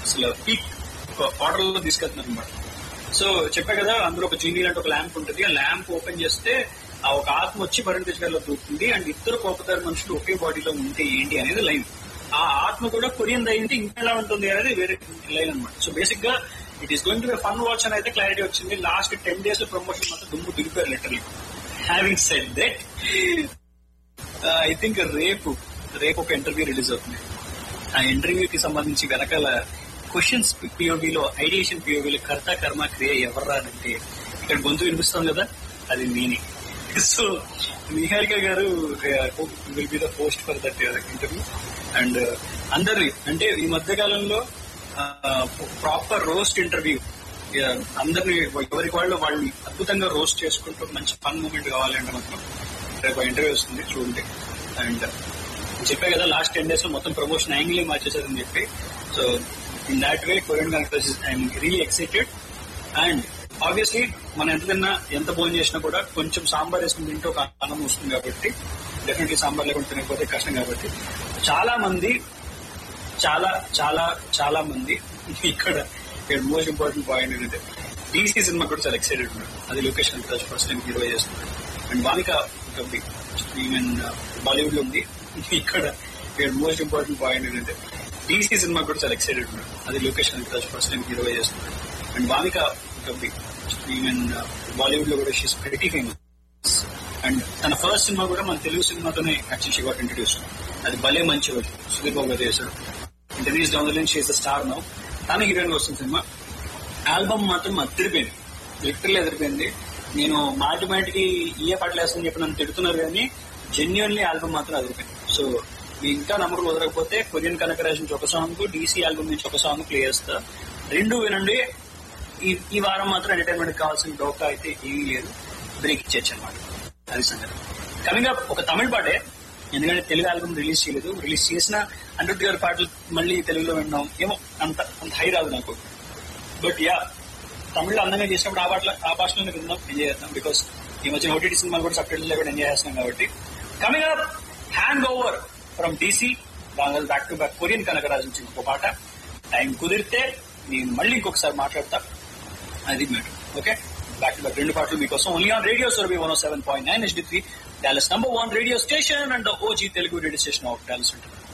అసలు peak order లో తీసుకెళ్తున్నారు అనమాట సో చెప్పా కదా అందులో ఒక జీనీ లాంటి ఒక ల్యాంప్ ఉంటుంది ఆ ల్యాంప్ ఓపెన్ చేస్తే ఆ ఒక ఆత్మ వచ్చి వరుణ్ తేజ్ గారిలో దూకుతుంది అండ్ ఇద్దరు కోపదారు మనుషులు ఒకే బాడీలో ఉంటే ఏంటి అనేది లైన్ ఆ ఆత్మ కూడా కొరియన్ అయింది ఇంకా ఎలా ఉంటుంది అనేది వేరే లైన్ అనమాట సో బేసిక్ గా it is going to be fun watch అని అయితే క్లారిటీ వచ్చింది లాస్ట్ టెన్ డేస్ లో ప్రమోషన్ మాత్రం దుమ్ము దిగిపోయారు literally having said that I think రేపు రేపు ఒక ఇంటర్వ్యూ రిలీజ్ అవుతుంది ఆ ఇంటర్వ్యూకి సంబంధించి వెనకాల క్వశ్చన్స్ పిఓవిలో ఐడియేషన్ పిఓవిలో కర్త కర్మ క్రియ ఎవర్రా అంటే ఇక్కడ గొంతు వినిపిస్తాం కదా అది నేనే సో నిహారిక గారు will be the post for that interview and అందరి అంటే ఈ మధ్య కాలంలో ప్రాపర్ రోస్ట్ ఇంటర్వ్యూ అందరిని ఎవరికి వాళ్ళు వాళ్ళని అద్భుతంగా రోస్ట్ చేసుకుంటూ మంచి ఫన్ మూమెంట్ కావాలంటే మాత్రం రేపు ఇంటర్వ్యూ వస్తుంది చూడండి అండ్ చెప్పే కదా లాస్ట్ టెన్ డేస్ లో మొత్తం ప్రమోషన్ యాంగిల్ మార్చేసారని చెప్పి so in that way Korean connectors I'm really excited and obviously మనం ఎంత తిన్నా ఎంత భోజనం చేసినా కూడా కొంచెం సాంబార్ వేసుకుని తింటే ఒక అన్నం వస్తుంది కాబట్టి డెఫినెట్లీ సాంబార్ లేకుండా తినకపోతే కష్టం కాబట్టి చాలా మంది చాలా చాలా చాలా మంది ఇక్కడ మోస్ట్ ఇంపార్టెంట్ పాయింట్ ఏంటంటే డీసీ సినిమా కూడా చాలా ఎక్సైటెడ్ ఉన్నాడు అది లొకేషన్ ఫస్ట్ టైం హీరో చేస్తున్నాడు అండ్ వానిక ఈవెన్ బాలీవుడ్ లో ఉంది ఇక్కడ మోస్ట్ ఇంపార్టెంట్ పాయింట్ ఏంటంటే డీసీ సినిమా కూడా చాలా ఎక్సైటెడ్ ఉన్నాడు అది లొకేషన్ ఫస్ట్ టైం హీరో చేస్తున్నాడు అండ్ వానిక ఈవెన్ బాలీవుడ్ లో కూడా షీస్ వెరీ ఫేమస్ అండ్ తన ఫస్ట్ సినిమా కూడా మన తెలుగు సినిమాతోనే యాక్చువల్ షీ గాట్ ఇంట్రడ్యూస్ అది భలే మంచి రోజు సుధీర్ బాబు గారు చేశాడు interviews down the line she's star now తన హీరోయిన్ వస్తుంది సినిమా ఆల్బమ్ మాత్రం అదిరిపోయింది లిటరల్ ఎదిరిపోయింది నేను మాటి మాటికి ఏ పాటలు వేస్తానని చెప్పి నన్ను తిడుతున్నారు కానీ జెన్యున్లీ ఆల్బమ్ మాత్రం అదిరిపోయింది సో మీ ఇంకా నమ్మకం వదలకపోతే కొరియన్ కనకరాజ్ నుంచి ఒక సాంగ్ డీసీ ఆల్బమ్ నుంచి ఒక సాంగ్ ప్లే చేస్తా రెండు వినండి ఈ ఈ వారం మాత్రం ఎంటర్టైన్మెంట్ కావాల్సిన డోకా అయితే ఏమీ లేదు బ్రేక్ ఇచ్చేచ్చు అనమాట అది సంగతి కమింగ్ అప్ ఒక తమిళ పాటే ఎందుకంటే తెలుగు ఆల్బమ్ రిలీజ్ చేయలేదు రిలీజ్ చేసిన అనిరుద్ గారి పాటలు మళ్ళీ తెలుగులో విన్నాం ఏమో అంత అంత హై రాదు నాకు బట్ యా తమిళ అందంగా చేసినప్పుడు ఆ పాటలు ఆ భాషలోనే విందాం ఎంజాయ్ చేద్దాం బికాస్ ఈ మధ్య ఓటీటీ సినిమాలు కూడా సబ్ టైటిల్ కూడా ఎంజాయ్ చేస్తున్నాం కాబట్టి coming up hand over from DC దాని back to back Korean Kanagaraj నుంచి ఇంకో పాట టైం కుదిరితే నేను మళ్ళీ ఇంకొకసారి మాట్లాడతా అది matter okay back to back రెండు పాటలు మీకోసం ఓన్లీ ఆన్ రేడియో సర్వీ one seven point nine HD three Dallas number one radio station and OG Telugu radio station of Dallas ఉంటుంది